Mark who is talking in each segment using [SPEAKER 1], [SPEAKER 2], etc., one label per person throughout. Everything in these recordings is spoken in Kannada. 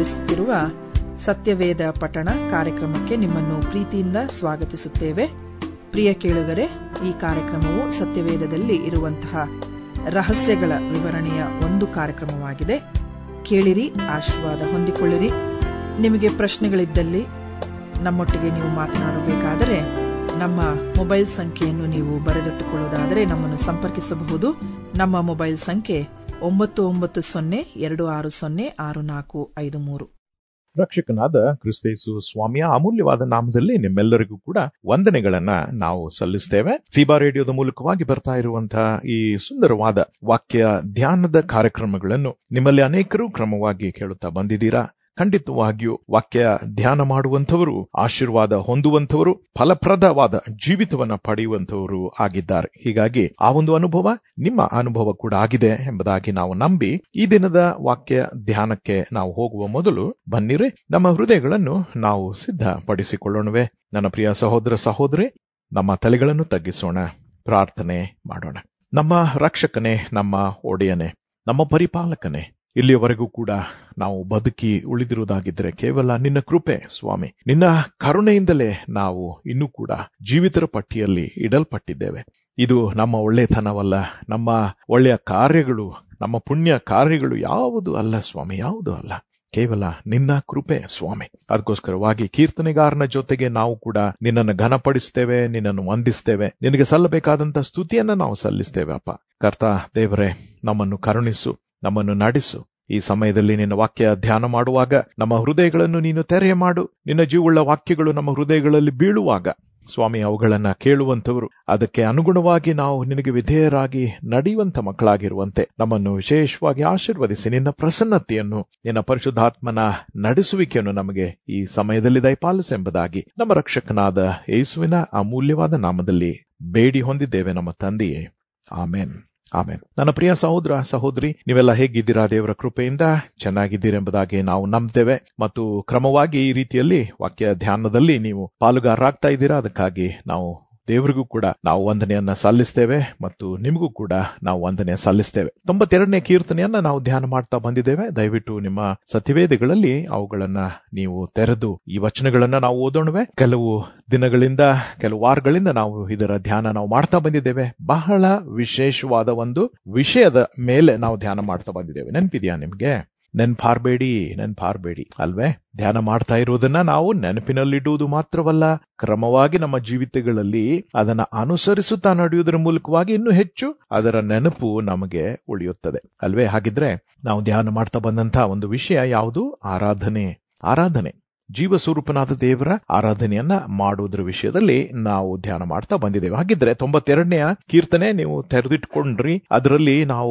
[SPEAKER 1] ನಡೆಸುತ್ತಿರುವ ಸತ್ಯವೇದ ಪಠಣ ಕಾರ್ಯಕ್ರಮಕ್ಕೆ ನಿಮ್ಮನ್ನು ಪ್ರೀತಿಯಿಂದ ಸ್ವಾಗತಿಸುತ್ತೇವೆ ಪ್ರಿಯ ಕೇಳುಗರೆ ಈ ಕಾರ್ಯಕ್ರಮವು ಸತ್ಯವೇದದಲ್ಲಿ ಇರುವಂತಹ ರಹಸ್ಯಗಳ ವಿವರಣೆಯ ಒಂದು ಕಾರ್ಯಕ್ರಮವಾಗಿದೆ ಕೇಳಿರಿ ಆಶೀರ್ವಾದ ಹೊಂದಿಕೊಳ್ಳಿರಿ ನಿಮಗೆ ಪ್ರಶ್ನೆಗಳಿದ್ದಲ್ಲಿ ನಮ್ಮೊಟ್ಟಿಗೆ ನೀವು ಮಾತನಾಡಬೇಕಾದರೆ ನಮ್ಮ ಮೊಬೈಲ್ ಸಂಖ್ಯೆಯನ್ನು ನೀವು ಬರೆದಿಟ್ಟುಕೊಳ್ಳುವುದಾದರೆ ನಮ್ಮನ್ನು ಸಂಪರ್ಕಿಸಬಹುದು ನಮ್ಮ ಮೊಬೈಲ್ ಸಂಖ್ಯೆ ಒಂಬತ್ತು ಒಂಬತ್ತು ಸೊನ್ನೆ ಎರಡು ಆರು ಸೊನ್ನೆ ಆರು ನಾಲ್ಕು ಐದು ಮೂರು
[SPEAKER 2] ರಕ್ಷಕನಾದ ಕ್ರಿಸ್ತೇಸು ಸ್ವಾಮಿಯ ಅಮೂಲ್ಯವಾದ ನಾಮದಲ್ಲಿ ನಿಮ್ಮೆಲ್ಲರಿಗೂ ಕೂಡ ವಂದನೆಗಳನ್ನ ನಾವು ಸಲ್ಲಿಸ್ತೇವೆ ಫಿಬಾ ರೇಡಿಯೋದ ಮೂಲಕವಾಗಿ ಬರ್ತಾ ಇರುವಂತಹ ಈ ಸುಂದರವಾದ ವಾಕ್ಯ ಧ್ಯಾನದ ಕಾರ್ಯಕ್ರಮಗಳನ್ನು ನಿಮ್ಮಲ್ಲಿ ಅನೇಕರು ಕ್ರಮವಾಗಿ ಕೇಳುತ್ತಾ ಬಂದಿದ್ದೀರಾ ಖಂಡಿತವಾಗಿಯೂ ವಾಕ್ಯ ಧ್ಯಾನ ಮಾಡುವಂಥವರು ಆಶೀರ್ವಾದ ಹೊಂದುವಂಥವರು ಫಲಪ್ರದವಾದ ಜೀವಿತವನ್ನ ಪಡೆಯುವಂಥವರು ಆಗಿದ್ದಾರೆ ಹೀಗಾಗಿ ಆ ಒಂದು ಅನುಭವ ನಿಮ್ಮ ಅನುಭವ ಕೂಡ ಆಗಿದೆ ಎಂಬುದಾಗಿ ನಾವು ನಂಬಿ ಈ ದಿನದ ವಾಕ್ಯ ಧ್ಯಾನಕ್ಕೆ ನಾವು ಹೋಗುವ ಮೊದಲು ಬನ್ನಿರಿ ನಮ್ಮ ಹೃದಯಗಳನ್ನು ನಾವು ಸಿದ್ಧಪಡಿಸಿಕೊಳ್ಳೋಣವೇ ನನ್ನ ಪ್ರಿಯ ಸಹೋದರ ಸಹೋದರಿ ನಮ್ಮ ತಲೆಗಳನ್ನು ತಗ್ಗಿಸೋಣ ಪ್ರಾರ್ಥನೆ ಮಾಡೋಣ ನಮ್ಮ ರಕ್ಷಕನೇ ನಮ್ಮ ಒಡೆಯನೇ ನಮ್ಮ ಪರಿಪಾಲಕನೇ ಇಲ್ಲಿಯವರೆಗೂ ಕೂಡ ನಾವು ಬದುಕಿ ಉಳಿದಿರುವುದಾಗಿದ್ದರೆ ಕೇವಲ ನಿನ್ನ ಕೃಪೆ ಸ್ವಾಮಿ ನಿನ್ನ ಕರುಣೆಯಿಂದಲೇ ನಾವು ಇನ್ನೂ ಕೂಡ ಜೀವಿತರ ಪಟ್ಟಿಯಲ್ಲಿ ಇಡಲ್ಪಟ್ಟಿದ್ದೇವೆ ಇದು ನಮ್ಮ ಒಳ್ಳೆತನವಲ್ಲ ನಮ್ಮ ಒಳ್ಳೆಯ ಕಾರ್ಯಗಳು ನಮ್ಮ ಪುಣ್ಯ ಕಾರ್ಯಗಳು ಯಾವುದು ಅಲ್ಲ ಸ್ವಾಮಿ ಯಾವುದು ಅಲ್ಲ ಕೇವಲ ನಿನ್ನ ಕೃಪೆ ಸ್ವಾಮಿ ಅದಕ್ಕೋಸ್ಕರವಾಗಿ ಕೀರ್ತನೆಗಾರನ ಜೊತೆಗೆ ನಾವು ಕೂಡ ನಿನ್ನನ್ನು ಘನಪಡಿಸ್ತೇವೆ ನಿನ್ನನ್ನು ವಂದಿಸ್ತೇವೆ ನಿನಗೆ ಸಲ್ಲಬೇಕಾದಂತ ಸ್ತುತಿಯನ್ನ ನಾವು ಸಲ್ಲಿಸ್ತೇವೆ ಅಪ್ಪ ಕರ್ತ ದೇವರೇ ನಮ್ಮನ್ನು ಕರುಣಿಸು ನಮ್ಮನ್ನು ನಡೆಸು ಈ ಸಮಯದಲ್ಲಿ ನಿನ್ನ ವಾಕ್ಯ ಧ್ಯಾನ ಮಾಡುವಾಗ ನಮ್ಮ ಹೃದಯಗಳನ್ನು ನೀನು ತೆರೆಯ ಮಾಡು ನಿನ್ನ ಜೀವುಳ್ಳ ವಾಕ್ಯಗಳು ನಮ್ಮ ಹೃದಯಗಳಲ್ಲಿ ಬೀಳುವಾಗ ಸ್ವಾಮಿ ಅವುಗಳನ್ನ ಕೇಳುವಂತವರು ಅದಕ್ಕೆ ಅನುಗುಣವಾಗಿ ನಾವು ನಿನಗೆ ವಿಧೇಯರಾಗಿ ನಡೆಯುವಂತ ಮಕ್ಕಳಾಗಿರುವಂತೆ ನಮ್ಮನ್ನು ವಿಶೇಷವಾಗಿ ಆಶೀರ್ವದಿಸಿ ನಿನ್ನ ಪ್ರಸನ್ನತೆಯನ್ನು ನಿನ್ನ ಪರಿಶುದ್ಧಾತ್ಮನ ನಡೆಸುವಿಕೆಯನ್ನು ನಮಗೆ ಈ ಸಮಯದಲ್ಲಿ ದಯಪಾಲಿಸು ಎಂಬುದಾಗಿ ನಮ್ಮ ರಕ್ಷಕನಾದ ಯೇಸುವಿನ ಅಮೂಲ್ಯವಾದ ನಾಮದಲ್ಲಿ ಬೇಡಿ ಹೊಂದಿದ್ದೇವೆ ನಮ್ಮ ತಂದೆಯೇ ಆಮೇನ್ ಆಮೇನ್ ನನ್ನ ಪ್ರಿಯ ಸಹೋದರ ಸಹೋದರಿ ನೀವೆಲ್ಲ ಹೇಗಿದ್ದೀರಾ ದೇವರ ಕೃಪೆಯಿಂದ ಚೆನ್ನಾಗಿದ್ದೀರೆಂಬುದಾಗಿ ನಾವು ನಂಬ್ತೇವೆ ಮತ್ತು ಕ್ರಮವಾಗಿ ಈ ರೀತಿಯಲ್ಲಿ ವಾಕ್ಯ ಧ್ಯಾನದಲ್ಲಿ ನೀವು ಪಾಲುಗಾರರಾಗ್ತಾ ಇದ್ದೀರಾ ಅದಕ್ಕಾಗಿ ನಾವು ದೇವರಿಗೂ ಕೂಡ ನಾವು ವಂದನೆಯನ್ನ ಸಲ್ಲಿಸ್ತೇವೆ ಮತ್ತು ನಿಮಗೂ ಕೂಡ ನಾವು ವಂದನೆ ಸಲ್ಲಿಸ್ತೇವೆ ತೊಂಬತ್ತೆರಡನೇ ಕೀರ್ತನೆಯನ್ನ ನಾವು ಧ್ಯಾನ ಮಾಡ್ತಾ ಬಂದಿದ್ದೇವೆ ದಯವಿಟ್ಟು ನಿಮ್ಮ ಸತ್ಯವೇದಗಳಲ್ಲಿ ಅವುಗಳನ್ನ ನೀವು ತೆರೆದು ಈ ವಚನಗಳನ್ನ ನಾವು ಓದೋಣವೆ ಕೆಲವು ದಿನಗಳಿಂದ ಕೆಲವು ವಾರಗಳಿಂದ ನಾವು ಇದರ ಧ್ಯಾನ ನಾವು ಮಾಡ್ತಾ ಬಂದಿದ್ದೇವೆ ಬಹಳ ವಿಶೇಷವಾದ ಒಂದು ವಿಷಯದ ಮೇಲೆ ನಾವು ಧ್ಯಾನ ಮಾಡ್ತಾ ಬಂದಿದ್ದೇವೆ ನೆನಪಿದ್ಯಾ ನಿಮ್ಗೆ ನೆನ್ಪಾರ್ಬೇಡಿ ನೆನ್ಪಾರ್ಬೇಡಿ ಅಲ್ವೇ ಧ್ಯಾನ ಮಾಡ್ತಾ ಇರುವುದನ್ನ ನಾವು ನೆನಪಿನಲ್ಲಿಡುವುದು ಮಾತ್ರವಲ್ಲ ಕ್ರಮವಾಗಿ ನಮ್ಮ ಜೀವಿತಗಳಲ್ಲಿ ಅದನ್ನ ಅನುಸರಿಸುತ್ತಾ ನಡೆಯುವುದರ ಮೂಲಕವಾಗಿ ಇನ್ನೂ ಹೆಚ್ಚು ಅದರ ನೆನಪು ನಮಗೆ ಉಳಿಯುತ್ತದೆ ಅಲ್ವೇ ಹಾಗಿದ್ರೆ ನಾವು ಧ್ಯಾನ ಮಾಡ್ತಾ ಬಂದಂತಹ ಒಂದು ವಿಷಯ ಯಾವುದು ಆರಾಧನೆ ಆರಾಧನೆ ಜೀವ ಸ್ವರೂಪನಾದ ದೇವರ ಆರಾಧನೆಯನ್ನ ಮಾಡುವುದರ ವಿಷಯದಲ್ಲಿ ನಾವು ಧ್ಯಾನ ಮಾಡ್ತಾ ಬಂದಿದ್ದೇವೆ ಹಾಗಿದ್ರೆ ತೊಂಬತ್ತೆರಡನೆಯ ಕೀರ್ತನೆ ನೀವು ತೆರೆದಿಟ್ಕೊಂಡ್ರಿ ಅದರಲ್ಲಿ ನಾವು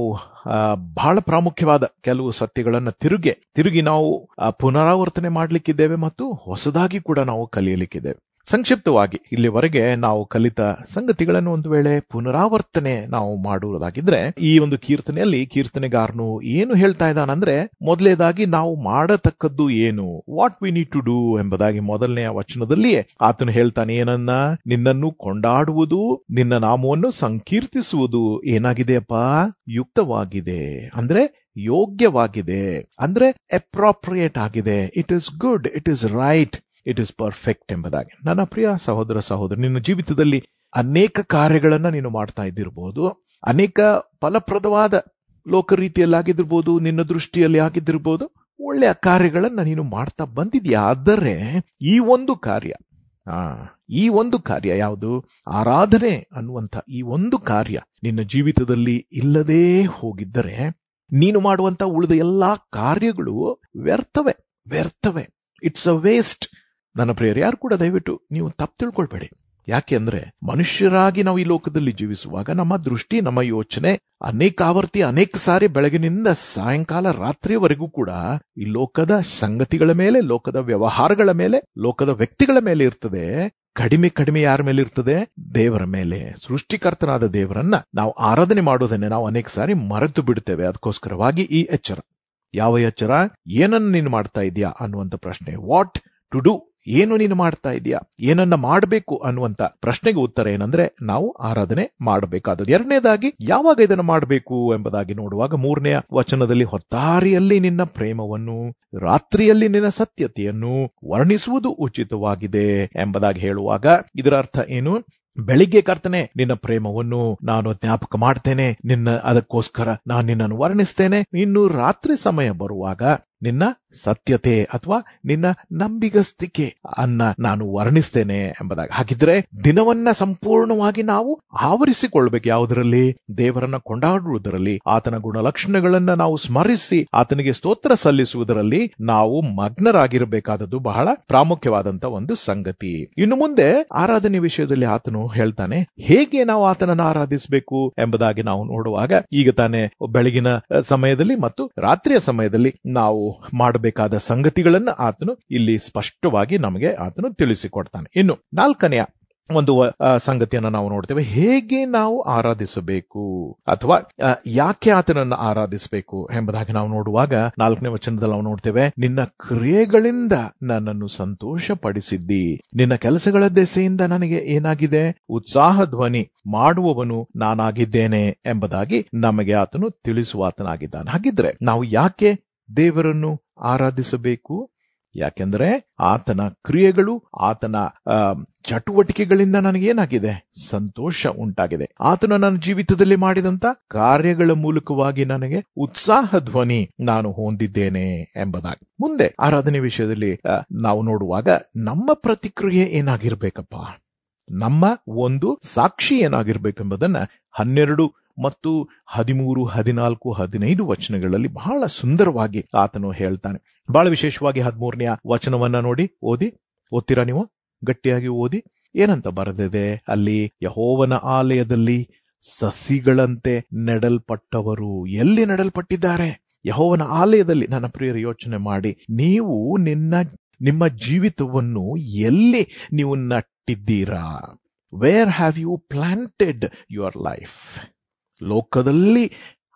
[SPEAKER 2] ಬಹಳ ಪ್ರಾಮುಖ್ಯವಾದ ಕೆಲವು ಸತ್ಯಗಳನ್ನ ತಿರುಗಿ ತಿರುಗಿ ನಾವು ಪುನರಾವರ್ತನೆ ಮಾಡ್ಲಿಕ್ಕಿದ್ದೇವೆ ಮತ್ತು ಹೊಸದಾಗಿ ಕೂಡ ನಾವು ಕಲಿಯಲಿಕ್ಕಿದ್ದೇವೆ ಸಂಕ್ಷಿಪ್ತವಾಗಿ ಇಲ್ಲಿವರೆಗೆ ನಾವು ಕಲಿತ ಸಂಗತಿಗಳನ್ನು ಒಂದು ವೇಳೆ ಪುನರಾವರ್ತನೆ ನಾವು ಮಾಡುವುದಾಗಿದ್ರೆ ಈ ಒಂದು ಕೀರ್ತನೆಯಲ್ಲಿ ಕೀರ್ತನೆಗಾರನು ಏನು ಹೇಳ್ತಾ ಇದ್ದಾನಂದ್ರೆ ಮೊದಲೇದಾಗಿ ನಾವು ಮಾಡತಕ್ಕದ್ದು ಏನು what we need to do ಎಂಬುದಾಗಿ ಮೊದಲನೆಯ ವಚನದಲ್ಲಿಯೇ ಆತನು ಹೇಳ್ತಾನೆ ಏನನ್ನ ನಿನ್ನನ್ನು ಕೊಂಡಾಡುವುದು ನಿನ್ನ ನಾಮವನ್ನು ಸಂಕೀರ್ತಿಸುವುದು ಏನಾಗಿದೆಯಪ್ಪ ಯುಕ್ತವಾಗಿದೆ ಅಂದ್ರೆ ಯೋಗ್ಯವಾಗಿದೆ ಅಂದ್ರೆ ಅಪ್ರಾಪ್ರಿಯೇಟ್ ಆಗಿದೆ it is good it is right it is perfect ಎಂಬುದಾಗಿ ನನ್ನ ಪ್ರಿಯ ಸಹೋದರ ಸಹೋದರ ನಿನ್ನ ಜೀವಿತದಲ್ಲಿ ಅನೇಕ ಕಾರ್ಯಗಳನ್ನ ನೀನು ಮಾಡ್ತಾ ಇದ್ದಿರಬಹುದು ಅನೇಕ ಫಲಪ್ರದವಾದ ಲೋಕ ರೀತಿಯಲ್ಲಿ ಆಗಿದ್ದಿರ್ಬೋದು ನಿನ್ನ ದೃಷ್ಟಿಯಲ್ಲಿ ಆಗಿದ್ದಿರ್ಬೋದು ಒಳ್ಳೆಯ ಕಾರ್ಯಗಳನ್ನ ನೀನು ಮಾಡ್ತಾ ಬಂದಿದ್ಯಾ ಆದರೆ ಈ ಒಂದು ಕಾರ್ಯ ಆ ಈ ಒಂದು ಕಾರ್ಯ ಯಾವುದು ಆರಾಧನೆ ಅನ್ನುವಂಥ ಈ ಒಂದು ಕಾರ್ಯ ನಿನ್ನ ಜೀವಿತದಲ್ಲಿ ಇಲ್ಲದೇ ಹೋಗಿದ್ದರೆ ನೀನು ಮಾಡುವಂತ ಉಳಿದ ಎಲ್ಲಾ ಕಾರ್ಯಗಳು ವ್ಯರ್ಥವೆ ವ್ಯರ್ಥವೆ ಇಟ್ಸ್ ಅ ವೇಸ್ಟ್ ನನ್ನ ಪ್ರಿಯರು ಯಾರು ಕೂಡ ದಯವಿಟ್ಟು ನೀವು ತಪ್ಪು ತಿಳ್ಕೊಳ್ಬೇಡಿ ಯಾಕೆ ಅಂದ್ರೆ ಮನುಷ್ಯರಾಗಿ ನಾವು ಈ ಲೋಕದಲ್ಲಿ ಜೀವಿಸುವಾಗ ನಮ್ಮ ದೃಷ್ಟಿ ನಮ್ಮ ಯೋಚನೆ ಅನೇಕ ಆವರ್ತಿ ಅನೇಕ ಸಾರಿ ಬೆಳಗಿನಿಂದ ಸಾಯಂಕಾಲ ರಾತ್ರಿಯವರೆಗೂ ಕೂಡ ಈ ಲೋಕದ ಸಂಗತಿಗಳ ಮೇಲೆ ಲೋಕದ ವ್ಯವಹಾರಗಳ ಮೇಲೆ ಲೋಕದ ವ್ಯಕ್ತಿಗಳ ಮೇಲೆ ಇರ್ತದೆ ಕಡಿಮೆ ಕಡಿಮೆ ಯಾರ ಮೇಲೆ ಇರ್ತದೆ ದೇವರ ಮೇಲೆ ಸೃಷ್ಟಿಕರ್ತನಾದ ದೇವರನ್ನ ನಾವು ಆರಾಧನೆ ಮಾಡೋದನ್ನೇ ನಾವು ಅನೇಕ ಸಾರಿ ಮರೆತು ಬಿಡ್ತೇವೆ ಅದಕ್ಕೋಸ್ಕರವಾಗಿ ಈ ಎಚ್ಚರ ಯಾವ ಎಚ್ಚರ ಏನನ್ನು ನೀನು ಮಾಡ್ತಾ ಇದೀಯಾ ಅನ್ನುವಂಥ ಪ್ರಶ್ನೆ ವಾಟ್ ಟು ಡೂ ಏನು ನೀನು ಮಾಡ್ತಾ ಇದೀಯಾ ಏನನ್ನ ಮಾಡಬೇಕು ಅನ್ನುವಂತ ಪ್ರಶ್ನೆಗೆ ಉತ್ತರ ಏನಂದ್ರೆ ನಾವು ಆರಾಧನೆ ಮಾಡಬೇಕಾದದ್ದು ಎರಡನೇದಾಗಿ ಯಾವಾಗ ಇದನ್ನು ಮಾಡಬೇಕು ಎಂಬುದಾಗಿ ನೋಡುವಾಗ ಮೂರನೆಯ ವಚನದಲ್ಲಿ ಹೊತ್ತಾರಿಯಲ್ಲಿ ನಿನ್ನ ಪ್ರೇಮವನ್ನು ರಾತ್ರಿಯಲ್ಲಿ ನಿನ್ನ ಸತ್ಯತೆಯನ್ನು ವರ್ಣಿಸುವುದು ಉಚಿತವಾಗಿದೆ ಎಂಬುದಾಗಿ ಹೇಳುವಾಗ ಇದರ ಅರ್ಥ ಏನು ಬೆಳಿಗ್ಗೆ ಕರ್ತನೆ ನಿನ್ನ ಪ್ರೇಮವನ್ನು ನಾನು ಜ್ಞಾಪಕ ಮಾಡ್ತೇನೆ ನಿನ್ನ ಅದಕ್ಕೋಸ್ಕರ ನಾನು ನಿನ್ನನ್ನು ವರ್ಣಿಸ್ತೇನೆ ಇನ್ನು ರಾತ್ರಿ ಸಮಯ ಬರುವಾಗ ನಿನ್ನ ಸತ್ಯತೆ ಅಥವಾ ನಿನ್ನ ನಂಬಿಗಸ್ತಿಕೆ ಅನ್ನ ನಾನು ವರ್ಣಿಸ್ತೇನೆ ಎಂಬುದಾಗಿ ಹಾಗಿದ್ರೆ ದಿನವನ್ನ ಸಂಪೂರ್ಣವಾಗಿ ನಾವು ಆವರಿಸಿಕೊಳ್ಬೇಕು ಯಾವುದರಲ್ಲಿ ದೇವರನ್ನ ಕೊಂಡಾಡುವುದರಲ್ಲಿ ಆತನ ಗುಣಲಕ್ಷಣಗಳನ್ನ ನಾವು ಸ್ಮರಿಸಿ ಆತನಿಗೆ ಸ್ತೋತ್ರ ಸಲ್ಲಿಸುವುದರಲ್ಲಿ ನಾವು ಮಗ್ನರಾಗಿರಬೇಕಾದದ್ದು ಬಹಳ ಪ್ರಾಮುಖ್ಯವಾದಂತ ಒಂದು ಸಂಗತಿ ಇನ್ನು ಮುಂದೆ ಆರಾಧನೆ ವಿಷಯದಲ್ಲಿ ಆತನು ಹೇಳ್ತಾನೆ ಹೇಗೆ ನಾವು ಆತನನ್ನು ಆರಾಧಿಸಬೇಕು ಎಂಬುದಾಗಿ ನಾವು ನೋಡುವಾಗ ಈಗ ತಾನೇ ಬೆಳಗಿನ ಸಮಯದಲ್ಲಿ ಮತ್ತು ರಾತ್ರಿಯ ಸಮಯದಲ್ಲಿ ನಾವು ಮಾಡಬೇಕಾದ ಸಂಗತಿಗಳನ್ನ ಆತನು ಇಲ್ಲಿ ಸ್ಪಷ್ಟವಾಗಿ ನಮಗೆ ಆತನು ತಿಳಿಸಿಕೊಡ್ತಾನೆ ಇನ್ನು ನಾಲ್ಕನೆಯ ಒಂದು ಆ, ಸಂಗತಿಯನ್ನು ನಾವು ನೋಡ್ತೇವೆ ಹೇಗೆ ನಾವು ಆರಾಧಿಸಬೇಕು ಅಥವಾ ಆ, ಯಾಕೆ ಆತನನ್ನು ಆರಾಧಿಸಬೇಕು ಎಂಬುದಾಗಿ ನಾವು ನೋಡುವಾಗ ನಾಲ್ಕನೇ ವಚನದಲ್ಲಿ ನಾವು ನೋಡ್ತೇವೆ ನಿನ್ನ ಕ್ರಿಯೆಗಳಿಂದ ನನ್ನನ್ನು ಸಂತೋಷ ಪಡಿಸಿದ್ದಿ ನಿನ್ನ ಕೆಲಸಗಳ ದೆಸೆಯಿಂದ ನನಗೆ ಏನಾಗಿದೆ ಉತ್ಸಾಹ ಧ್ವನಿ ಮಾಡುವವನು ನಾನಾಗಿದ್ದೇನೆ ಎಂಬುದಾಗಿ ನಮಗೆ ಆತನು ತಿಳಿಸುವ ಆತನಾಗಿದ್ದಾನೆ ಹಾಗಿದ್ರೆ ನಾವು ಯಾಕೆ ದೇವರನ್ನು ಆರಾಧಿಸಬೇಕು ಯಾಕೆಂದ್ರೆ ಆತನ ಕ್ರಿಯೆಗಳು ಆತನ ಆ, ಚಟುವಟಿಕೆಗಳಿಂದ ನನಗೇನಾಗಿದೆ ಸಂತೋಷ ಉಂಟಾಗಿದೆ ಆತನು ನನ್ನ ಜೀವಿತದಲ್ಲಿ ಮಾಡಿದಂತ ಕಾರ್ಯಗಳ ಮೂಲಕವಾಗಿ ನನಗೆ ಉತ್ಸಾಹ ಧ್ವನಿ ನಾನು ಹೊಂದಿದ್ದೇನೆ ಎಂಬುದಾಗಿ ಮುಂದೆ ಆರಾಧನೆ ವಿಷಯದಲ್ಲಿ ಆ, ನಾವು ನೋಡುವಾಗ ನಮ್ಮ ಪ್ರತಿಕ್ರಿಯೆ ಏನಾಗಿರ್ಬೇಕಪ್ಪ ನಮ್ಮ ಒಂದು ಸಾಕ್ಷಿ ಏನಾಗಿರ್ಬೇಕೆಂಬುದನ್ನ ಹನ್ನೆರಡು ಮತ್ತು ಹದಿಮೂರು ಹದಿನಾಲ್ಕು ಹದಿನೈದು ವಚನಗಳಲ್ಲಿ ಬಹಳ ಸುಂದರವಾಗಿ ಆತನು ಹೇಳ್ತಾನೆ ಬಹಳ ವಿಶೇಷವಾಗಿ ಹದಿಮೂರನೆಯ ವಚನವನ್ನ ನೋಡಿ ಓದಿ ಓದ್ತೀರಾ ನೀವು ಗಟ್ಟಿಯಾಗಿ ಓದಿ ಏನಂತ ಬರೆದಿದೆ ಅಲ್ಲಿ ಯಹೋವನ ಆಲಯದಲ್ಲಿ ಸಸಿಗಳಂತೆ ನೆಡಲ್ಪಟ್ಟವರು ಎಲ್ಲಿ ನೆಡಲ್ಪಟ್ಟಿದ್ದಾರೆ ಯಹೋವನ ಆಲಯದಲ್ಲಿ ನನ್ನ ಪ್ರಿಯರ ಯೋಚನೆ ಮಾಡಿ ನೀವು ನಿನ್ನ ನಿಮ್ಮ ಜೀವಿತವನ್ನು ಎಲ್ಲಿ ನೀವು ನಟ್ಟಿದ್ದೀರಾ where have you planted your life ಲೋಕದಲ್ಲಿ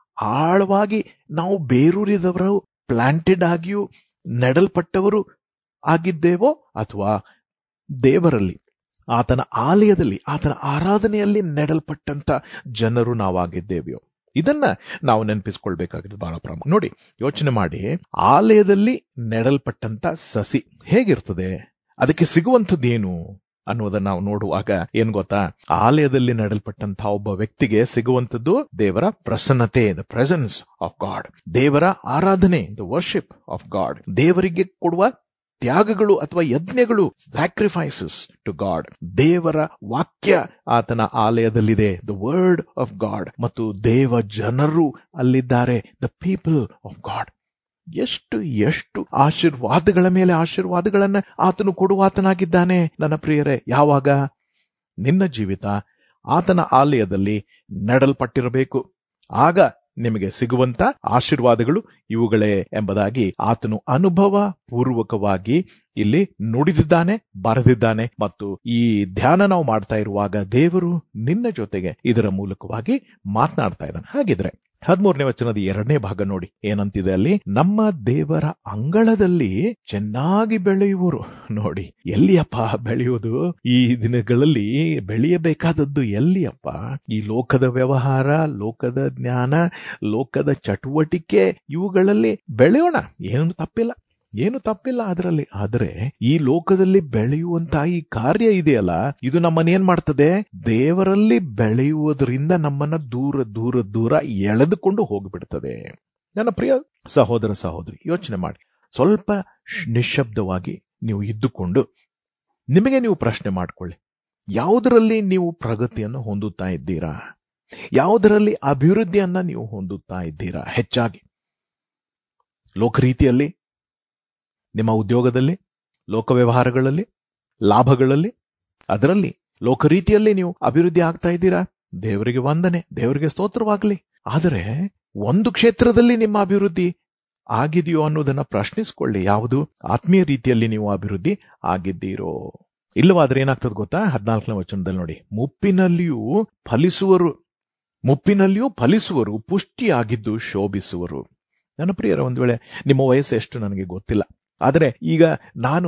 [SPEAKER 2] ಆಳವಾಗಿ ನಾವು ಬೇರೂರಿದವರು ಪ್ಲಾಂಟೆಡ್ ಆಗಿಯೂ ನೆಡಲ್ಪಟ್ಟವರು ಆಗಿದ್ದೇವೋ ಅಥವಾ ದೇವರಲ್ಲಿ ಆತನ ಆಲಯದಲ್ಲಿ ಆತನ ಆರಾಧನೆಯಲ್ಲಿ ನೆಡಲ್ಪಟ್ಟಂತ ಜನರು ನಾವಾಗಿದ್ದೇವೆಯೋ ಇದನ್ನ ನಾವು ನೆನಪಿಸ್ಕೊಳ್ಬೇಕಾಗಿರೋದು ಬಹಳ ಪ್ರಾಮುಖ್ಯ ನೋಡಿ ಯೋಚನೆ ಮಾಡಿ ಆಲಯದಲ್ಲಿ ನೆಡಲ್ಪಟ್ಟಂತ ಸಸಿ ಹೇಗಿರ್ತದೆ ಅದಕ್ಕೆ ಸಿಗುವಂಥದ್ದೇನು ಅನ್ನೋದನ್ನ ನಾವು ನೋಡುವಾಗ ಏನ್ ಗೊತ್ತಾ ಆಲಯದಲ್ಲಿ ನೆಡಲ್ಪಟ್ಟಂತಹ ಒಬ್ಬ ವ್ಯಕ್ತಿಗೆ ಸಿಗುವಂತದ್ದು ದೇವರ ಪ್ರಸನ್ನತೆ ದ ಪ್ರೆಸೆನ್ಸ್ ಆಫ್ ಗಾಡ್ ದೇವರ ಆರಾಧನೆ ದ ವರ್ಷಿಪ್ ಆಫ್ ಗಾಡ್ ದೇವರಿಗೆ ಕೊಡುವ ತ್ಯಾಗಗಳು ಅಥವಾ ಯಜ್ಞಗಳು ಸ್ಯಾಕ್ರಿಫೈಸಸ್ ಟು ಗಾಡ್ ದೇವರ ವಾಕ್ಯ ಆತನ ಆಲಯದಲ್ಲಿದೆ ದ ವರ್ಡ್ ಆಫ್ ಗಾಡ್ ಮತ್ತು ದೇವ ಜನರು ಅಲ್ಲಿದ್ದಾರೆ ದ ಪೀಪಲ್ ಆಫ್ ಗಾಡ್ ಎಷ್ಟು ಎಷ್ಟು ಆಶೀರ್ವಾದಗಳ ಮೇಲೆ ಆಶೀರ್ವಾದಗಳನ್ನ ಆತನು ಕೊಡುವಾತನಾಗಿದ್ದಾನೆ ನನ್ನ ಪ್ರಿಯರೇ ಯಾವಾಗ ನಿನ್ನ ಜೀವಿತ ಆತನ ಆಲಯದಲ್ಲಿ ನೆಡಲ್ಪಟ್ಟಿರಬೇಕು ಆಗ ನಿಮಗೆ ಸಿಗುವಂತ ಆಶೀರ್ವಾದಗಳು ಇವುಗಳೇ ಎಂಬುದಾಗಿ ಆತನು ಅನುಭವ ಪೂರ್ವಕವಾಗಿ ಇಲ್ಲಿ ನುಡಿದಿದ್ದಾನೆ ಬರೆದಿದ್ದಾನೆ ಮತ್ತು ಈ ಧ್ಯಾನ ನಾವು ಮಾಡ್ತಾ ಇರುವಾಗ ದೇವರು ನಿನ್ನ ಜೊತೆಗೆ ಇದರ ಮೂಲಕವಾಗಿ ಮಾತನಾಡ್ತಾ ಇದ್ದಾನೆ ಹಾಗಿದ್ರೆ ಹದಿಮೂರನೇ ವಚನದ ಎರಡನೇ ಭಾಗ ನೋಡಿ ಏನಂತಿದೆ ಅಲ್ಲಿ ನಮ್ಮ ದೇವರ ಅಂಗಳದಲ್ಲಿ ಚೆನ್ನಾಗಿ ಬೆಳೆಯುವರು ನೋಡಿ ಎಲ್ಲಿಯಪ್ಪ ಬೆಳೆಯುವುದು ಈ ದಿನಗಳಲ್ಲಿ ಬೆಳೆಯಬೇಕಾದದ್ದು ಎಲ್ಲಿಯಪ್ಪ ಈ ಲೋಕದ ವ್ಯವಹಾರ ಲೋಕದ ಜ್ಞಾನ ಲೋಕದ ಚಟುವಟಿಕೆ ಇವುಗಳಲ್ಲಿ ಬೆಳೆಯೋಣ ಏನು ತಪ್ಪಿಲ್ಲ ಏನು ತಪ್ಪಿಲ್ಲ ಅದರಲ್ಲಿ ಆದ್ರೆ ಈ ಲೋಕದಲ್ಲಿ ಬೆಳೆಯುವಂತಹ ಈ ಕಾರ್ಯ ಇದೆಯಲ್ಲ ಇದು ನಮ್ಮನ್ನೇನ್ ಮಾಡ್ತದೆ ದೇವರಲ್ಲಿ ಬೆಳೆಯುವುದರಿಂದ ನಮ್ಮನ್ನ ದೂರ ದೂರ ದೂರ ಎಳೆದುಕೊಂಡು ಹೋಗಿಬಿಡ್ತದೆ ನನ್ನ ಪ್ರಿಯ ಸಹೋದರ ಸಹೋದರಿ ಯೋಚನೆ ಮಾಡಿ ಸ್ವಲ್ಪ ಶ್- ನಿಶ್ಶಬ್ದವಾಗಿ ನೀವು ಇದ್ದುಕೊಂಡು ನಿಮಗೆ ನೀವು ಪ್ರಶ್ನೆ ಮಾಡ್ಕೊಳ್ಳಿ ಯಾವುದರಲ್ಲಿ ನೀವು ಪ್ರಗತಿಯನ್ನು ಹೊಂದುತ್ತಾ ಇದ್ದೀರಾ ಯಾವುದರಲ್ಲಿ ಅಭಿವೃದ್ಧಿಯನ್ನ ನೀವು ಹೊಂದುತ್ತಾ ಇದ್ದೀರಾ ಹೆಚ್ಚಾಗಿ ಲೋಕರೀತಿಯಲ್ಲಿ ನಿಮ್ಮ ಉದ್ಯೋಗದಲ್ಲಿ ಲೋಕ ವ್ಯವಹಾರಗಳಲ್ಲಿ ಲಾಭಗಳಲ್ಲಿ ಅದರಲ್ಲಿ ಲೋಕರೀತಿಯಲ್ಲಿ ನೀವು ಅಭಿವೃದ್ಧಿ ಆಗ್ತಾ ಇದ್ದೀರಾ ದೇವರಿಗೆ ವಂದನೆ ದೇವರಿಗೆ ಸ್ತೋತ್ರವಾಗಲಿ ಆದರೆ ಒಂದು ಕ್ಷೇತ್ರದಲ್ಲಿ ನಿಮ್ಮ ಅಭಿವೃದ್ಧಿ ಆಗಿದೆಯೋ ಅನ್ನೋದನ್ನ ಪ್ರಶ್ನಿಸಿಕೊಳ್ಳಿ ಯಾವುದು ಆತ್ಮೀಯ ರೀತಿಯಲ್ಲಿ ನೀವು ಅಭಿವೃದ್ಧಿ ಆಗಿದ್ದೀರೋ ಇಲ್ಲವಾದ್ರೆ ಏನಾಗ್ತದೆ ಗೊತ್ತಾ ಹದಿನಾಲ್ಕನೇ ವಚನದಲ್ಲಿ ನೋಡಿ ಮುಪ್ಪಿನಲ್ಲಿಯೂ ಫಲಿಸುವರು ಮುಪ್ಪಿನಲ್ಲಿಯೂ ಫಲಿಸುವರು ಪುಷ್ಟಿಯಾಗಿದ್ದು ಶೋಭಿಸುವರು ನನ್ನ ಪ್ರಿಯರ ಒಂದು ವೇಳೆ ನಿಮ್ಮ ವಯಸ್ಸು ಎಷ್ಟು ನನಗೆ ಗೊತ್ತಿಲ್ಲ ಆದರೆ ಈಗ ನಾನು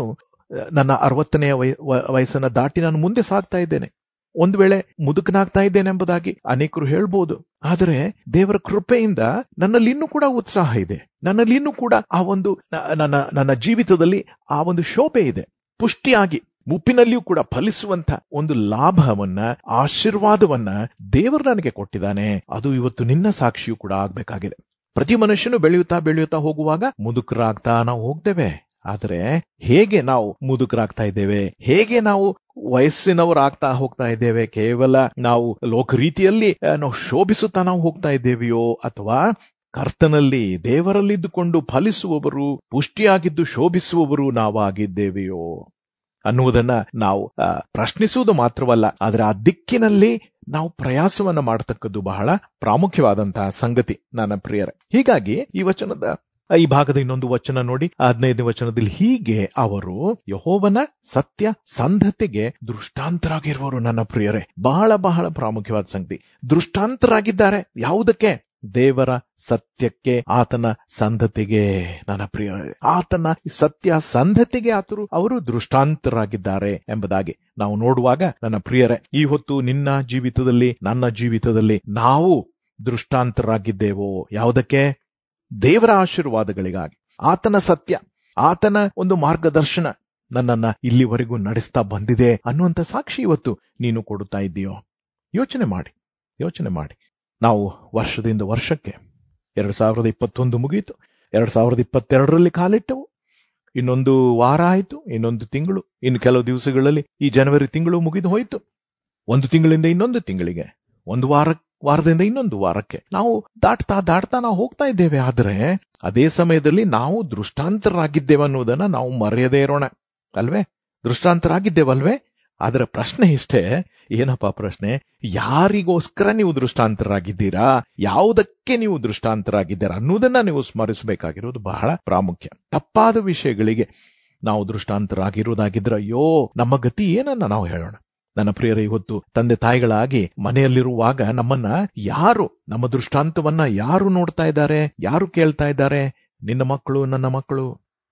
[SPEAKER 2] ನನ್ನ ಅರವತ್ತನೆಯ ವಯ- ವ- ವಯಸ್ಸನ್ನ ದಾಟಿ ನಾನು ಮುಂದೆ ಸಾಗ್ತಾ ಇದ್ದೇನೆ ಒಂದು ವೇಳೆ ಮುದುಕನಾಗ್ತಾ ಇದ್ದೇನೆ ಎಂಬುದಾಗಿ ಅನೇಕರು ಹೇಳ್ಬೋದು ಆದರೆ ದೇವರ ಕೃಪೆಯಿಂದ ನನ್ನಲ್ಲಿ ಇನ್ನೂ ಕೂಡ ಉತ್ಸಾಹ ಇದೆ ನನ್ನಲ್ಲಿ ಇನ್ನೂ ಕೂಡ ಆ ಒಂದು ನ- ನನ್ನ ನನ್ನ ಜೀವಿತದಲ್ಲಿ ಆ ಒಂದು ಶೋಭೆ ಇದೆ ಪುಷ್ಟಿಯಾಗಿ ಮುಪ್ಪಿನಲ್ಲಿಯೂ ಕೂಡ ಫಲಿಸುವಂತ ಒಂದು ಲಾಭವನ್ನ ಆಶೀರ್ವಾದವನ್ನ ದೇವರು ನನಗೆ ಕೊಟ್ಟಿದ್ದಾನೆ ಅದು ಇವತ್ತು ನಿನ್ನ ಸಾಕ್ಷಿಯೂ ಕೂಡ ಆಗ್ಬೇಕಾಗಿದೆ ಪ್ರತಿ ಮನುಷ್ಯನು ಬೆಳೆಯುತ್ತಾ ಬೆಳೆಯುತ್ತಾ ಹೋಗುವಾಗ ಮುದುಕರಾಗ್ತಾ ನಾವು ಹೋಗ್ತೇವೆ ಆದರೆ ಹೇಗೆ ನಾವು ಮುದುಕರಾಗ್ತಾ ಇದ್ದೇವೆ ಹೇಗೆ ನಾವು ವಯಸ್ಸಿನವರಾಗ್ತಾ ಹೋಗ್ತಾ ಇದ್ದೇವೆ ಕೇವಲ ನಾವು ಲೋಕ ರೀತಿಯಲ್ಲಿ ಆ, ನಾವು ಶೋಭಿಸುತ್ತಾ ನಾವು ಹೋಗ್ತಾ ಇದ್ದೇವೆಯೋ ಅಥವಾ ಕರ್ತನಲ್ಲಿ ದೇವರಲ್ಲಿದ್ದುಕೊಂಡು ಫಲಿಸುವವರು ಪುಷ್ಟಿಯಾಗಿದ್ದು ಶೋಭಿಸುವವರು ನಾವಾಗಿದ್ದೇವೆಯೋ ಅನ್ನುವುದನ್ನ ನಾವು ಆ, ಪ್ರಶ್ನಿಸುವುದು ಮಾತ್ರವಲ್ಲ ಆದರೆ ಆ ದಿಕ್ಕಿನಲ್ಲಿ ನಾವು ಪ್ರಯಾಸವನ್ನ ಮಾಡತಕ್ಕದ್ದು ಬಹಳ ಪ್ರಾಮುಖ್ಯವಾದಂತಹ ಸಂಗತಿ ನನ್ನ ಪ್ರಿಯರೇ ಹೀಗಾಗಿ ಈ ವಚನದ ಈ ಭಾಗದ ಇನ್ನೊಂದು ವಚನ ನೋಡಿ ಹದಿನೈದನೇ ವಚನದಲ್ಲಿ ಹೀಗೆ ಅವರು ಯಹೋವನ ಸತ್ಯ ಸಂಧತೆಗೆ ದೃಷ್ಟಾಂತರಾಗಿರುವರು ನನ್ನ ಪ್ರಿಯರೇ ಬಹಳ ಬಹಳ ಪ್ರಾಮುಖ್ಯವಾದ ಸಂಗತಿ ದೃಷ್ಟಾಂತರಾಗಿದ್ದಾರೆ ಯಾವುದಕ್ಕೆ ದೇವರ ಸತ್ಯಕ್ಕೆ ಆತನ ಸಂಧತೆಗೆ ನನ್ನ ಪ್ರಿಯ ಆತನ ಸತ್ಯ ಸಂಧತೆಗೆ ಆತರು ಅವರು ದೃಷ್ಟಾಂತರಾಗಿದ್ದಾರೆ ಎಂಬುದಾಗಿ ನಾವು ನೋಡುವಾಗ ನನ್ನ ಪ್ರಿಯರೇ ಈ ಹೊತ್ತು ನಿನ್ನ ಜೀವಿತದಲ್ಲಿ ನನ್ನ ಜೀವಿತದಲ್ಲಿ ನಾವು ದೃಷ್ಟಾಂತರಾಗಿದ್ದೇವೋ ಯಾವುದಕ್ಕೆ ದೇವರ ಆಶೀರ್ವಾದಗಳಿಗಾಗಿ ಆತನ ಸತ್ಯ ಆತನ ಒಂದು ಮಾರ್ಗದರ್ಶನ ನನ್ನನ್ನ ಇಲ್ಲಿವರೆಗೂ ನಡೆಸ್ತಾ ಬಂದಿದೆ ಅನ್ನುವಂಥ ಸಾಕ್ಷಿ ಇವತ್ತು ನೀನು ಕೊಡುತ್ತಾ ಇದ್ದೀಯೋ ಯೋಚನೆ ಮಾಡಿ ಯೋಚನೆ ಮಾಡಿ ನಾವು ವರ್ಷದಿಂದ ವರ್ಷಕ್ಕೆ ಎರಡ್ ಸಾವಿರದ ಇಪ್ಪತ್ತೊಂದು ಮುಗಿಯಿತು ಎರಡ್ ಸಾವಿರದ ಇಪ್ಪತ್ತೆರಡರಲ್ಲಿ ಕಾಲಿಟ್ಟವು ಇನ್ನೊಂದು ವಾರ ಆಯಿತು ಇನ್ನೊಂದು ತಿಂಗಳು ಇನ್ನು ಕೆಲವು ದಿವಸಗಳಲ್ಲಿ ಈ ಜನವರಿ ತಿಂಗಳು ಮುಗಿದು ಹೋಯಿತು ಒಂದು ತಿಂಗಳಿಂದ ಇನ್ನೊಂದು ತಿಂಗಳಿಗೆ ಒಂದು ವಾರ ವಾರದಿಂದ ಇನ್ನೊಂದು ವಾರಕ್ಕೆ ನಾವು ದಾಟ್ತಾ ದಾಟ್ತಾ ನಾವು ಹೋಗ್ತಾ ಇದ್ದೇವೆ ಆದರೆ ಅದೇ ಸಮಯದಲ್ಲಿ ನಾವು ದೃಷ್ಟಾಂತರಾಗಿದ್ದೇವೆ ಅನ್ನೋದನ್ನ ನಾವು ಮರೆಯದೇ ಇರೋಣ ಅಲ್ವೇ ದೃಷ್ಟಾಂತರಾಗಿದ್ದೇವಲ್ವೇ ಅದರ ಪ್ರಶ್ನೆ ಇಷ್ಟೇ ಏನಪ್ಪಾ ಪ್ರಶ್ನೆ ಯಾರಿಗೋಸ್ಕರ ನೀವು ದೃಷ್ಟಾಂತರಾಗಿದ್ದೀರಾ ಯಾವುದಕ್ಕೆ ನೀವು ದೃಷ್ಟಾಂತರಾಗಿದ್ದೀರಾ ಅನ್ನೋದನ್ನ ನೀವು ಸ್ಮರಿಸಬೇಕಾಗಿರೋದು ಬಹಳ ಪ್ರಾಮುಖ್ಯ ತಪ್ಪಾದ ವಿಷಯಗಳಿಗೆ ನಾವು ದೃಷ್ಟಾಂತರಾಗಿರುವುದಾಗಿದ್ರೆ ಅಯ್ಯೋ ನಮ್ಮ ಗತಿ ಏನನ್ನ ನಾವು ಹೇಳೋಣ ನನ್ನ ಪ್ರಿಯರ ಇವತ್ತು ತಂದೆ ತಾಯಿಗಳಾಗಿ ಮನೆಯಲ್ಲಿರುವಾಗ ನಮ್ಮನ್ನ ಯಾರು ನಮ್ಮ ದೃಷ್ಟಾಂತವನ್ನ ಯಾರು ನೋಡ್ತಾ ಇದ್ದಾರೆ ಯಾರು ಕೇಳ್ತಾ ಇದ್ದಾರೆ ನಿನ್ನ ಮಕ್ಕಳು ನನ್ನ ಮಕ್ಕಳು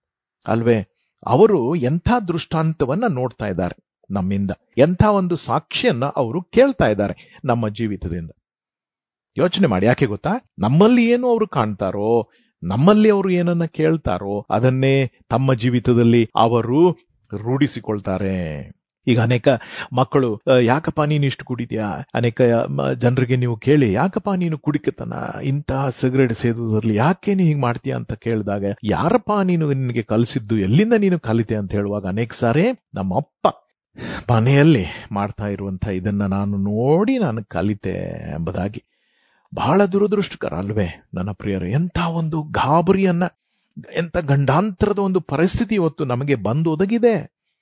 [SPEAKER 2] ಅಲ್ವೇ ಅವರು ಎಂಥ ದೃಷ್ಟಾಂತವನ್ನ ನೋಡ್ತಾ ಇದ್ದಾರೆ ನಮ್ಮಿಂದ ಎಂಥ ಒಂದು ಸಾಕ್ಷಿಯನ್ನ ಅವರು ಕೇಳ್ತಾ ಇದ್ದಾರೆ ನಮ್ಮ ಜೀವಿತದಿಂದ ಯೋಚನೆ ಮಾಡಿ ಯಾಕೆ ಗೊತ್ತಾ ನಮ್ಮಲ್ಲಿ ಏನು ಅವರು ಕಾಣ್ತಾರೋ ನಮ್ಮಲ್ಲಿ ಅವರು ಏನನ್ನ ಕೇಳ್ತಾರೋ ಅದನ್ನೇ ತಮ್ಮ ಜೀವಿತದಲ್ಲಿ ಅವರು ರೂಢಿಸಿಕೊಳ್ತಾರೆ ಈಗ ಅನೇಕ ಮಕ್ಕಳು "ಅ, ಯಾಕಪ್ಪ ನೀನು ಇಷ್ಟು ಕುಡಿದ್ಯಾ ಅನೇಕ ಮ- ಜನರಿಗೆ ನೀವು ಕೇಳಿ ಯಾಕಪ್ಪ ನೀನು ಕುಡಿಕತನ ಇಂತಹ ಸಿಗರೇಟ್ ಸೇದುವುದರಲ್ಲಿ ಯಾಕೆ ನೀ ಹೀಗೆ ಮಾಡ್ತೀಯ ಅಂತ ಕೇಳಿದಾಗ ಯಾರಪ್ಪ ನೀನು ನಿನಗೆ ಕಲಿಸಿದ್ದು ಎಲ್ಲಿಂದ ನೀನು ಕಲಿತೆ ಅಂತ ಹೇಳುವಾಗ ಅನೇಕ ಸಾರಿ ನಮ್ಮ ಅಪ್ಪ ಮನೆಯಲ್ಲಿ ಮಾಡ್ತಾ ಇರುವಂತ ಇದನ್ನ ನಾನು ನೋಡಿ ನಾನು ಕಲಿತೆ ಎಂಬುದಾಗಿ ಬಹಳ ದುರದೃಷ್ಟಕರ ಅಲ್ವೇ ನನ್ನ ಪ್ರಿಯರು ಎಂಥ ಒಂದು ಗಾಬರಿಯನ್ನ ಎಂಥ ಗಂಡಾಂತರದ ಒಂದು ಪರಿಸ್ಥಿತಿ ಇವತ್ತು ನಮಗೆ ಬಂದು ಒದಗಿದೆ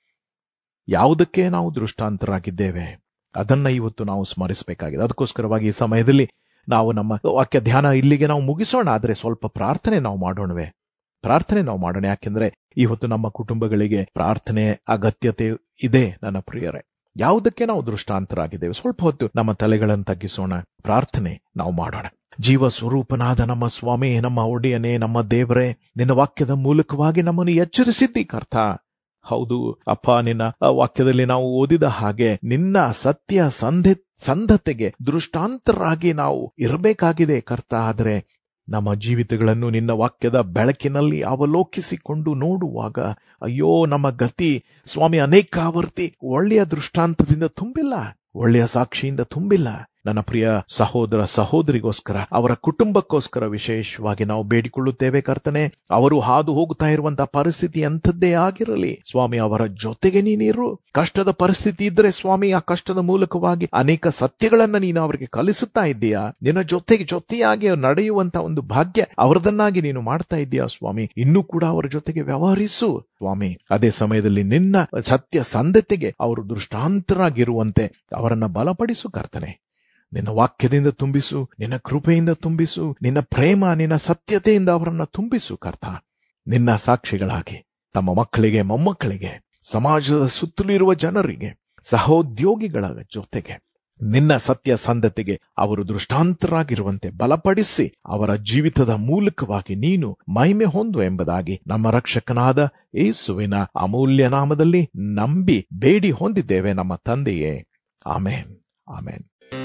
[SPEAKER 2] ಯಾವುದಕ್ಕೆ ನಾವು ದೃಷ್ಟಾಂತರಾಗಿದ್ದೇವೆ ಅದನ್ನ ಇವತ್ತು ನಾವು ಸ್ಮರಿಸಬೇಕಾಗಿದೆ ಅದಕ್ಕೋಸ್ಕರವಾಗಿ ಈ ಸಮಯದಲ್ಲಿ ನಾವು ನಮ್ಮ ವಾಕ್ಯ ಧ್ಯಾನ ಇಲ್ಲಿಗೆ ನಾವು ಮುಗಿಸೋಣ ಆದರೆ ಸ್ವಲ್ಪ ಪ್ರಾರ್ಥನೆ ನಾವು ಮಾಡೋಣವೇ ಪ್ರಾರ್ಥನೆ ನಾವು ಮಾಡೋಣ ಯಾಕೆಂದ್ರೆ ಇವತ್ತು ನಮ್ಮ ಕುಟುಂಬಗಳಿಗೆ ಪ್ರಾರ್ಥನೆ ಅಗತ್ಯತೆ ಇದೆ ನನ್ನ ಪ್ರಿಯರೇ ಯಾವುದಕ್ಕೆ ನಾವು ದೃಷ್ಟಾಂತರಾಗಿದ್ದೇವೆ ಸ್ವಲ್ಪ ಹೊತ್ತು ನಮ್ಮ ತಲೆಗಳನ್ನು ತಗ್ಗಿಸೋಣ ಪ್ರಾರ್ಥನೆ ನಾವು ಮಾಡೋಣ ಜೀವ ಸ್ವರೂಪನಾದ ನಮ್ಮ ಸ್ವಾಮಿ ನಮ್ಮ ಒಡೆಯನೇ ನಮ್ಮ ದೇವರೇ ನಿನ್ನ ವಾಕ್ಯದ ಮೂಲಕವಾಗಿ ನಮ್ಮನ್ನು ಎಚ್ಚರಿಸಿದ್ದಿ ಕರ್ತ ಹೌದು ಅಪ್ಪ ನಿನ್ನ ಆ ವಾಕ್ಯದಲ್ಲಿ ನಾವು ಓದಿದ ಹಾಗೆ ನಿನ್ನ ಸತ್ಯ ಸಂಧೆ ಸಂಧತೆಗೆ ದೃಷ್ಟಾಂತರಾಗಿ ನಾವು ಇರಬೇಕಾಗಿದೆ ಕರ್ತ ಆದರೆ ನಮ್ಮ ಜೀವಿತಗಳನ್ನು ನಿನ್ನ ವಾಕ್ಯದ ಬೆಳಕಿನಲ್ಲಿ ಅವಲೋಕಿಸಿಕೊಂಡು ನೋಡುವಾಗ ಅಯ್ಯೋ ನಮ್ಮ ಗತಿ ಸ್ವಾಮಿ ಅನೇಕಾವರ್ತಿ ಒಳ್ಳೆಯ ದೃಷ್ಟಾಂತದಿಂದ ತುಂಬಿಲ್ಲ ಒಳ್ಳೆಯ ಸಾಕ್ಷಿಯಿಂದ ತುಂಬಿಲ್ಲ ನನ್ನ ಪ್ರಿಯ ಸಹೋದರ ಸಹೋದರಿಗೋಸ್ಕರ ಅವರ ಕುಟುಂಬಕ್ಕೋಸ್ಕರ ವಿಶೇಷವಾಗಿ ನಾವು ಬೇಡಿಕೊಳ್ಳುತ್ತೇವೆ ಕರ್ತನೆ ಅವರು ಹಾದು ಹೋಗುತ್ತಾ ಇರುವಂತಹ ಪರಿಸ್ಥಿತಿ ಎಂಥದ್ದೇ ಆಗಿರಲಿ ಸ್ವಾಮಿ ಅವರ ಜೊತೆಗೆ ನೀನಿರು ಕಷ್ಟದ ಪರಿಸ್ಥಿತಿ ಇದ್ರೆ ಸ್ವಾಮಿ ಆ ಕಷ್ಟದ ಮೂಲಕವಾಗಿ ಅನೇಕ ಸತ್ಯಗಳನ್ನ ನೀನು ಅವರಿಗೆ ಕಲಿಸುತ್ತಾ ಇದ್ದೀಯಾ ನಿನ್ನ ಜೊತೆಗೆ ಜೊತೆಯಾಗಿ ನಡೆಯುವಂತ ಒಂದು ಭಾಗ್ಯ ಅವರದನ್ನಾಗಿ ನೀನು ಮಾಡ್ತಾ ಇದ್ದೀಯಾ ಸ್ವಾಮಿ ಇನ್ನೂ ಕೂಡ ಅವರ ಜೊತೆಗೆ ವ್ಯವಹರಿಸು ಸ್ವಾಮಿ ಅದೇ ಸಮಯದಲ್ಲಿ ನಿನ್ನ ಸತ್ಯ ಸಂಧತೆಗೆ ಅವರು ದೃಷ್ಟಾಂತರಾಗಿರುವಂತೆ ಅವರನ್ನ ಬಲಪಡಿಸು ಕರ್ತನೆ ನಿನ್ನ ವಾಕ್ಯದಿಂದ ತುಂಬಿಸು ನಿನ್ನ ಕೃಪೆಯಿಂದ ತುಂಬಿಸು ನಿನ್ನ ಪ್ರೇಮ ನಿನ್ನ ಸತ್ಯತೆಯಿಂದ ಅವರನ್ನ ತುಂಬಿಸು ಕರ್ತ ನಿನ್ನ ಸಾಕ್ಷಿಗಳಾಗಿ ತಮ್ಮ ಮಕ್ಕಳಿಗೆ ಮೊಮ್ಮಕ್ಕಳಿಗೆ ಸಮಾಜದ ಸುತ್ತಲಿರುವ ಜನರಿಗೆ ಸಹೋದ್ಯೋಗಿಗಳ ಜೊತೆಗೆ ನಿನ್ನ ಸತ್ಯ ಸಂಧತೆಗೆ ಅವರು ದೃಷ್ಟಾಂತರಾಗಿರುವಂತೆ ಬಲಪಡಿಸಿ ಅವರ ಜೀವಿತದ ಮೂಲಕವಾಗಿ ನೀನು ಮಹಿಮೆ ಹೊಂದು ಎಂಬುದಾಗಿ ನಮ್ಮ ರಕ್ಷಕನಾದ ಏಸುವಿನ ಅಮೂಲ್ಯ ನಾಮದಲ್ಲಿ ನಂಬಿ ಬೇಡಿ ಹೊಂದಿದ್ದೇವೆ ನಮ್ಮ ತಂದೆಯೇ ಆಮೇನ್ ಆಮೇನ್